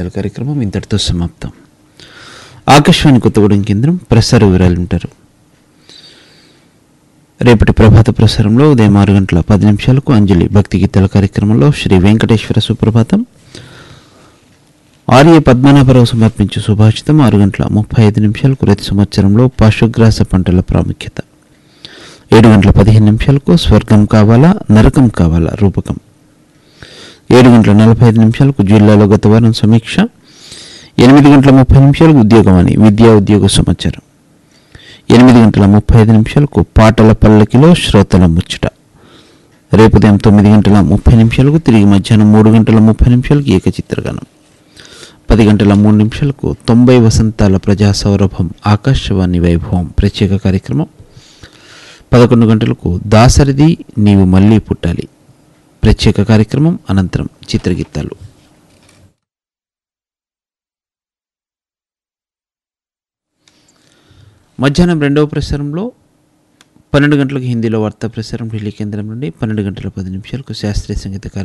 చిత్రగీతాల కార్యక్రమం ఇంతటితో సమాప్తం ఆకాశవాణి కొత్తగూడెం కేంద్రం ప్రసార వివరాలు ఉంటారు రేపటి ప్రభాత ప్రసారంలో ఉదయం ఆరు గంటల పది నిమిషాలకు అంజలి భక్తి గీతాల కార్యక్రమంలో శ్రీ వెంకటేశ్వర సుప్రభాతం ఆర్య పద్మనాభరావు సమర్పించే సుభాషితం ఆరు గంటల ముప్పై ఐదు నిమిషాలకు ప్రతి సంవత్సరంలో పశుగ్రాస పంటల ప్రాముఖ్యత ఏడు గంటల పదిహేను నిమిషాలకు స్వర్గం కావాలా నరకం కావాలా రూపకం ఏడు గంటల నలభై ఐదు నిమిషాలకు జిల్లాలో గత వారం సమీక్ష ఎనిమిది గంటల ముప్పై నిమిషాలకు ఉద్యోగం అని విద్యా ఉద్యోగ సమాచారం ఎనిమిది గంటల ముప్పై ఐదు నిమిషాలకు పాటల పల్లకిలో శ్రోతల ముచ్చట రేపు ఉదయం తొమ్మిది గంటల ముప్పై నిమిషాలకు తిరిగి మధ్యాహ్నం మూడు గంటల ముప్పై నిమిషాలకు ఏకచిత్రగానం పది గంటల మూడు నిమిషాలకు తొంభై వసంతాల ప్రజా సౌరభం ఆకాశవాణి వైభవం ప్రత్యేక కార్యక్రమం పదకొండు గంటలకు దాసరిది నీవు మళ్ళీ పుట్టాలి ప్రత్యేక కార్యక్రమం అనంతరం చిత్రగీతాలు మధ్యాహ్నం రెండవ ప్రసారంలో పన్నెండు గంటలకు హిందీలో వార్తా ప్రసారం ఢిల్లీ కేంద్రం నుండి పన్నెండు గంటల పది నిమిషాలకు శాస్త్రీయ సంగీత కార్యక్రమం